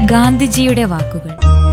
ഗാന്ധിജിയുടെ വാക്കുകൾ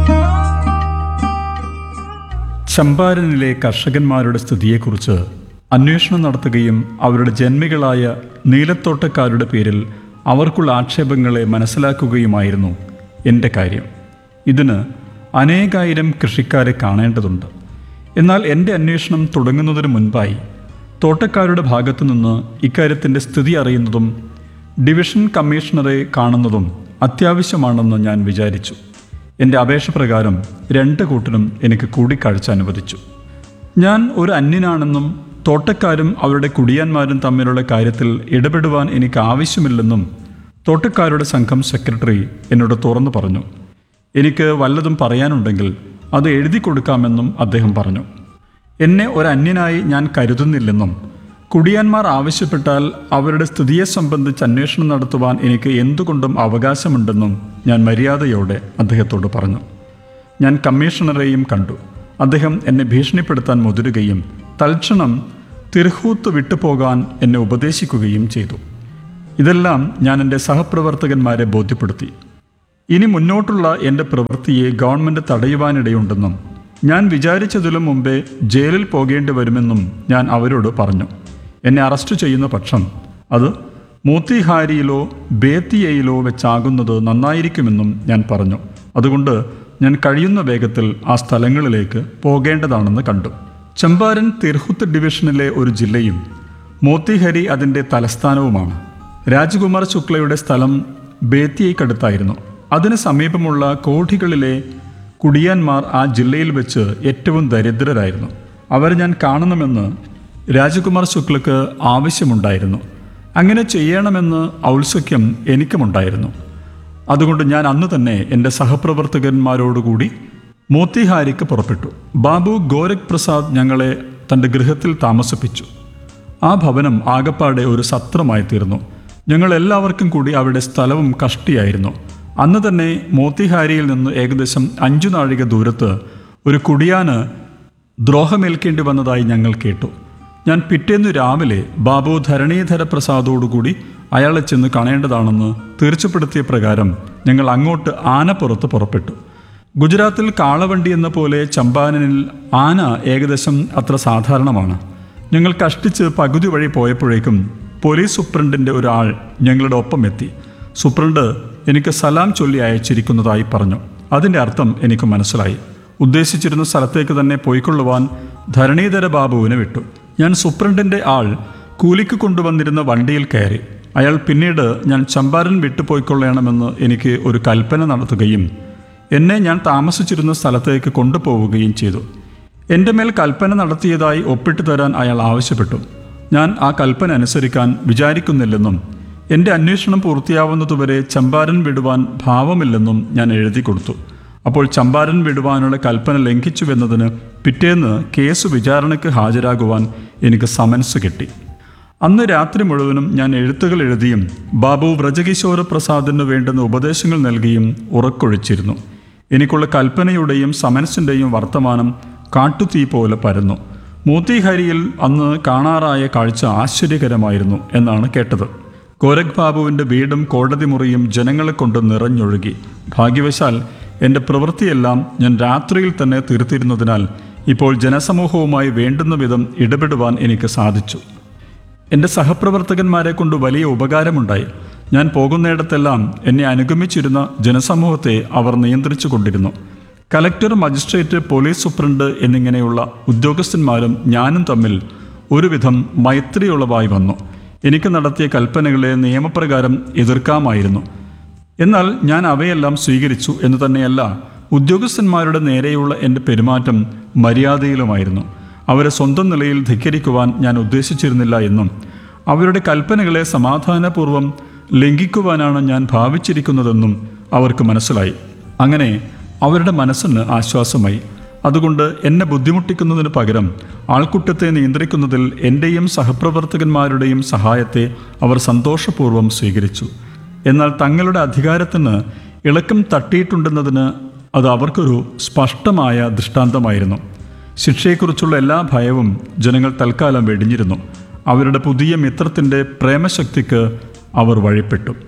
ചമ്പാരനിലെ കർഷകന്മാരുടെ സ്ഥിതിയെക്കുറിച്ച് അന്വേഷണം നടത്തുകയും അവരുടെ ജന്മികളായ നീലത്തോട്ടക്കാരുടെ പേരിൽ അവർക്കുള്ള ആക്ഷേപങ്ങളെ മനസ്സിലാക്കുകയുമായിരുന്നു എൻ്റെ കാര്യം ഇതിന് അനേകായിരം കൃഷിക്കാരെ കാണേണ്ടതുണ്ട് എന്നാൽ എൻ്റെ അന്വേഷണം തുടങ്ങുന്നതിന് മുൻപായി തോട്ടക്കാരുടെ ഭാഗത്തു നിന്ന് ഇക്കാര്യത്തിൻ്റെ സ്ഥിതി അറിയുന്നതും ഡിവിഷൻ കമ്മീഷണറെ കാണുന്നതും അത്യാവശ്യമാണെന്ന് ഞാൻ വിചാരിച്ചു എൻ്റെ അപേക്ഷ പ്രകാരം രണ്ട് കൂട്ടരും എനിക്ക് കൂടിക്കാഴ്ച അനുവദിച്ചു ഞാൻ ഒരു അന്യനാണെന്നും തോട്ടക്കാരും അവരുടെ കുടിയാന്മാരും തമ്മിലുള്ള കാര്യത്തിൽ ഇടപെടുവാൻ എനിക്ക് ആവശ്യമില്ലെന്നും തോട്ടക്കാരുടെ സംഘം സെക്രട്ടറി എന്നോട് തുറന്നു പറഞ്ഞു എനിക്ക് വല്ലതും പറയാനുണ്ടെങ്കിൽ അത് എഴുതി കൊടുക്കാമെന്നും അദ്ദേഹം പറഞ്ഞു എന്നെ ഒരു അന്യനായി ഞാൻ കരുതുന്നില്ലെന്നും കുടിയാന്മാർ ആവശ്യപ്പെട്ടാൽ അവരുടെ സ്ഥിതിയെ സംബന്ധിച്ച് അന്വേഷണം നടത്തുവാൻ എനിക്ക് എന്തുകൊണ്ടും അവകാശമുണ്ടെന്നും ഞാൻ മര്യാദയോടെ അദ്ദേഹത്തോട് പറഞ്ഞു ഞാൻ കമ്മീഷണറെയും കണ്ടു അദ്ദേഹം എന്നെ ഭീഷണിപ്പെടുത്താൻ മുതിരുകയും തൽക്ഷണം തിർഹൂത്ത് വിട്ടുപോകാൻ എന്നെ ഉപദേശിക്കുകയും ചെയ്തു ഇതെല്ലാം ഞാൻ എൻ്റെ സഹപ്രവർത്തകന്മാരെ ബോധ്യപ്പെടുത്തി ഇനി മുന്നോട്ടുള്ള എൻ്റെ പ്രവൃത്തിയെ ഗവൺമെൻറ് തടയുവാനിടയുണ്ടെന്നും ഞാൻ വിചാരിച്ചതിലും മുമ്പേ ജയിലിൽ പോകേണ്ടി വരുമെന്നും ഞാൻ അവരോട് പറഞ്ഞു എന്നെ അറസ്റ്റ് ചെയ്യുന്ന പക്ഷം അത് മോത്തിഹാരിയിലോ ബേത്തിയയിലോ വെച്ചാകുന്നത് നന്നായിരിക്കുമെന്നും ഞാൻ പറഞ്ഞു അതുകൊണ്ട് ഞാൻ കഴിയുന്ന വേഗത്തിൽ ആ സ്ഥലങ്ങളിലേക്ക് പോകേണ്ടതാണെന്ന് കണ്ടു ചമ്പാരൻ തിർഹുത്ത് ഡിവിഷനിലെ ഒരു ജില്ലയും മോത്തിഹരി അതിൻ്റെ തലസ്ഥാനവുമാണ് രാജകുമാർ ശുക്ലയുടെ സ്ഥലം ബേത്തിയയ്ക്കടുത്തായിരുന്നു അതിന് സമീപമുള്ള കോഠികളിലെ കുടിയാന്മാർ ആ ജില്ലയിൽ വെച്ച് ഏറ്റവും ദരിദ്രരായിരുന്നു അവരെ ഞാൻ കാണണമെന്ന് രാജകുമാർ ശുക്ലക്ക് ആവശ്യമുണ്ടായിരുന്നു അങ്ങനെ ചെയ്യണമെന്ന് ഔത്സുക്യം എനിക്കുമുണ്ടായിരുന്നു അതുകൊണ്ട് ഞാൻ അന്ന് തന്നെ എൻ്റെ സഹപ്രവർത്തകന്മാരോടുകൂടി മോത്തിഹാരിക്ക് പുറപ്പെട്ടു ബാബു ഗോരഖ് പ്രസാദ് ഞങ്ങളെ തൻ്റെ ഗൃഹത്തിൽ താമസിപ്പിച്ചു ആ ഭവനം ആകപ്പാടെ ഒരു സത്രമായി തീർന്നു ഞങ്ങൾ എല്ലാവർക്കും കൂടി അവിടെ സ്ഥലവും കഷ്ടിയായിരുന്നു അന്ന് തന്നെ മോത്തിഹാരിയിൽ നിന്ന് ഏകദേശം അഞ്ചു നാഴിക ദൂരത്ത് ഒരു കുടിയാന് ദ്രോഹമേൽക്കേണ്ടി വന്നതായി ഞങ്ങൾ കേട്ടു ഞാൻ പിറ്റേന്നു രാവിലെ ബാബു ധരണീധര പ്രസാദോടുകൂടി അയാളെ ചെന്ന് കാണേണ്ടതാണെന്ന് തീർച്ചപ്പെടുത്തിയ പ്രകാരം ഞങ്ങൾ അങ്ങോട്ട് ആനപ്പുറത്ത് പുറപ്പെട്ടു ഗുജറാത്തിൽ കാളവണ്ടി എന്ന പോലെ ചമ്പാനനിൽ ആന ഏകദേശം അത്ര സാധാരണമാണ് ഞങ്ങൾ കഷ്ടിച്ച് പകുതി വഴി പോയപ്പോഴേക്കും പോലീസ് സൂപ്രണ്ടിൻ്റെ ഒരാൾ ഞങ്ങളുടെ ഒപ്പം എത്തി സൂപ്രണ്ട് എനിക്ക് സലാം ചൊല്ലി അയച്ചിരിക്കുന്നതായി പറഞ്ഞു അതിൻ്റെ അർത്ഥം എനിക്ക് മനസ്സിലായി ഉദ്ദേശിച്ചിരുന്ന സ്ഥലത്തേക്ക് തന്നെ പോയിക്കൊള്ളുവാൻ ധരണീധര ബാബുവിനെ വിട്ടു ഞാൻ സൂപ്രണ്ടിൻ്റെ ആൾ കൂലിക്ക് കൊണ്ടുവന്നിരുന്ന വണ്ടിയിൽ കയറി അയാൾ പിന്നീട് ഞാൻ ചമ്പാരൻ വിട്ടുപോയിക്കൊള്ളണമെന്ന് എനിക്ക് ഒരു കൽപ്പന നടത്തുകയും എന്നെ ഞാൻ താമസിച്ചിരുന്ന സ്ഥലത്തേക്ക് കൊണ്ടുപോവുകയും ചെയ്തു എൻ്റെ മേൽ കൽപ്പന നടത്തിയതായി ഒപ്പിട്ട് തരാൻ അയാൾ ആവശ്യപ്പെട്ടു ഞാൻ ആ കൽപ്പന അനുസരിക്കാൻ വിചാരിക്കുന്നില്ലെന്നും എൻ്റെ അന്വേഷണം പൂർത്തിയാവുന്നതുവരെ ചമ്പാരൻ വിടുവാൻ ഭാവമില്ലെന്നും ഞാൻ എഴുതി കൊടുത്തു അപ്പോൾ ചമ്പാരൻ വിടുവാനുള്ള കൽപ്പന ലംഘിച്ചുവെന്നതിന് പിറ്റേന്ന് കേസ് വിചാരണയ്ക്ക് ഹാജരാകുവാൻ എനിക്ക് സമൻസ് കിട്ടി അന്ന് രാത്രി മുഴുവനും ഞാൻ എഴുത്തുകൾ എഴുതിയും ബാബു വ്രജകിശോര പ്രസാദിന് വേണ്ടുന്ന ഉപദേശങ്ങൾ നൽകിയും ഉറക്കൊഴിച്ചിരുന്നു എനിക്കുള്ള കൽപ്പനയുടെയും സമൻസിൻ്റെയും വർത്തമാനം കാട്ടുതീ പോലെ പരന്നു മോത്തിഹരിയിൽ അന്ന് കാണാറായ കാഴ്ച ആശ്ചര്യകരമായിരുന്നു എന്നാണ് കേട്ടത് ഗോരഖ് ബാബുവിൻ്റെ വീടും കോടതി മുറിയും ജനങ്ങളെ കൊണ്ട് നിറഞ്ഞൊഴുകി ഭാഗ്യവശാൽ എൻ്റെ പ്രവൃത്തിയെല്ലാം ഞാൻ രാത്രിയിൽ തന്നെ തീർത്തിരുന്നതിനാൽ ഇപ്പോൾ ജനസമൂഹവുമായി വേണ്ടുന്ന വിധം ഇടപെടുവാൻ എനിക്ക് സാധിച്ചു എൻ്റെ സഹപ്രവർത്തകന്മാരെ കൊണ്ട് വലിയ ഉപകാരമുണ്ടായി ഞാൻ പോകുന്നിടത്തെല്ലാം എന്നെ അനുഗമിച്ചിരുന്ന ജനസമൂഹത്തെ അവർ നിയന്ത്രിച്ചു കൊണ്ടിരുന്നു കലക്ടർ മജിസ്ട്രേറ്റ് പോലീസ് സൂപ്രണ്ട് എന്നിങ്ങനെയുള്ള ഉദ്യോഗസ്ഥന്മാരും ഞാനും തമ്മിൽ ഒരുവിധം മൈത്രിയുള്ളവായി വന്നു എനിക്ക് നടത്തിയ കൽപ്പനകളെ നിയമപ്രകാരം എതിർക്കാമായിരുന്നു എന്നാൽ ഞാൻ അവയെല്ലാം സ്വീകരിച്ചു എന്ന് തന്നെയല്ല ഉദ്യോഗസ്ഥന്മാരുടെ നേരെയുള്ള എൻ്റെ പെരുമാറ്റം മര്യാദയിലുമായിരുന്നു അവരെ സ്വന്തം നിലയിൽ ധിക്കരിക്കുവാൻ ഞാൻ ഉദ്ദേശിച്ചിരുന്നില്ല എന്നും അവരുടെ കൽപ്പനകളെ സമാധാനപൂർവ്വം ലംഘിക്കുവാനാണ് ഞാൻ ഭാവിച്ചിരിക്കുന്നതെന്നും അവർക്ക് മനസ്സിലായി അങ്ങനെ അവരുടെ മനസ്സിന് ആശ്വാസമായി അതുകൊണ്ട് എന്നെ ബുദ്ധിമുട്ടിക്കുന്നതിന് പകരം ആൾക്കൂട്ടത്തെ നിയന്ത്രിക്കുന്നതിൽ എൻ്റെയും സഹപ്രവർത്തകന്മാരുടെയും സഹായത്തെ അവർ സന്തോഷപൂർവ്വം സ്വീകരിച്ചു എന്നാൽ തങ്ങളുടെ അധികാരത്തിന് ഇളക്കം തട്ടിയിട്ടുണ്ടെന്നതിന് അത് അവർക്കൊരു സ്പഷ്ടമായ ദൃഷ്ടാന്തമായിരുന്നു ശിക്ഷയെക്കുറിച്ചുള്ള എല്ലാ ഭയവും ജനങ്ങൾ തൽക്കാലം വെടിഞ്ഞിരുന്നു അവരുടെ പുതിയ മിത്രത്തിൻ്റെ പ്രേമശക്തിക്ക് അവർ വഴിപ്പെട്ടു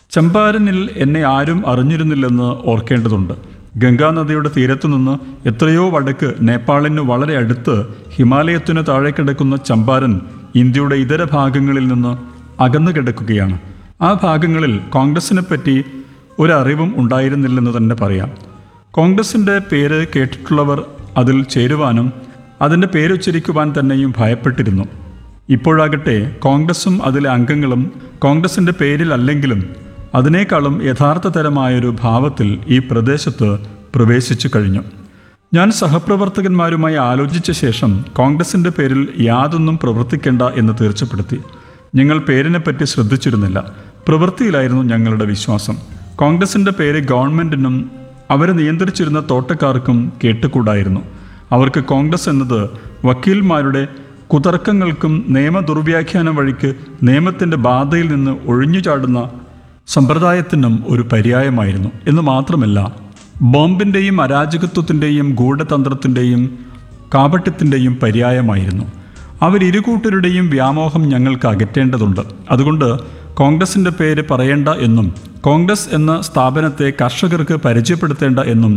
ചമ്പാരനിൽ എന്നെ ആരും അറിഞ്ഞിരുന്നില്ലെന്ന് ഓർക്കേണ്ടതുണ്ട് ഗംഗാനദിയുടെ തീരത്തുനിന്ന് എത്രയോ വടക്ക് നേപ്പാളിന് വളരെ അടുത്ത് ഹിമാലയത്തിനു താഴെ കിടക്കുന്ന ചമ്പാരൻ ഇന്ത്യയുടെ ഇതര ഭാഗങ്ങളിൽ നിന്ന് അകന്നു കിടക്കുകയാണ് ആ ഭാഗങ്ങളിൽ കോൺഗ്രസിനെ പറ്റി ഒരറിവും ഉണ്ടായിരുന്നില്ലെന്ന് തന്നെ പറയാം കോൺഗ്രസിൻ്റെ പേര് കേട്ടിട്ടുള്ളവർ അതിൽ ചേരുവാനും അതിൻ്റെ പേരുച്ചരിക്കുവാൻ തന്നെയും ഭയപ്പെട്ടിരുന്നു ഇപ്പോഴാകട്ടെ കോൺഗ്രസും അതിലെ അംഗങ്ങളും കോൺഗ്രസിൻ്റെ പേരിലല്ലെങ്കിലും അതിനേക്കാളും യഥാർത്ഥ തരമായൊരു ഭാവത്തിൽ ഈ പ്രദേശത്ത് പ്രവേശിച്ചു കഴിഞ്ഞു ഞാൻ സഹപ്രവർത്തകന്മാരുമായി ആലോചിച്ച ശേഷം കോൺഗ്രസിൻ്റെ പേരിൽ യാതൊന്നും പ്രവർത്തിക്കേണ്ട എന്ന് തീർച്ചപ്പെടുത്തി ഞങ്ങൾ പേരിനെപ്പറ്റി ശ്രദ്ധിച്ചിരുന്നില്ല പ്രവൃത്തിയിലായിരുന്നു ഞങ്ങളുടെ വിശ്വാസം കോൺഗ്രസിൻ്റെ പേര് ഗവൺമെൻറ്റിനും അവരെ നിയന്ത്രിച്ചിരുന്ന തോട്ടക്കാർക്കും കേട്ടുകൂടായിരുന്നു അവർക്ക് കോൺഗ്രസ് എന്നത് വക്കീൽമാരുടെ കുതർക്കങ്ങൾക്കും നിയമ ദുർവ്യാഖ്യാനം വഴിക്ക് നിയമത്തിൻ്റെ ബാധയിൽ നിന്ന് ഒഴിഞ്ഞു ചാടുന്ന സമ്പ്രദായത്തിനും ഒരു പര്യായമായിരുന്നു എന്ന് മാത്രമല്ല ബോംബിൻ്റെയും അരാജകത്വത്തിൻ്റെയും ഗൂഢതന്ത്രത്തിൻ്റെയും കാപട്യത്തിൻ്റെയും പര്യായമായിരുന്നു അവരിരുകൂട്ടരുടെയും വ്യാമോഹം ഞങ്ങൾക്ക് അകറ്റേണ്ടതുണ്ട് അതുകൊണ്ട് കോൺഗ്രസിൻ്റെ പേര് പറയേണ്ട എന്നും കോൺഗ്രസ് എന്ന സ്ഥാപനത്തെ കർഷകർക്ക് പരിചയപ്പെടുത്തേണ്ട എന്നും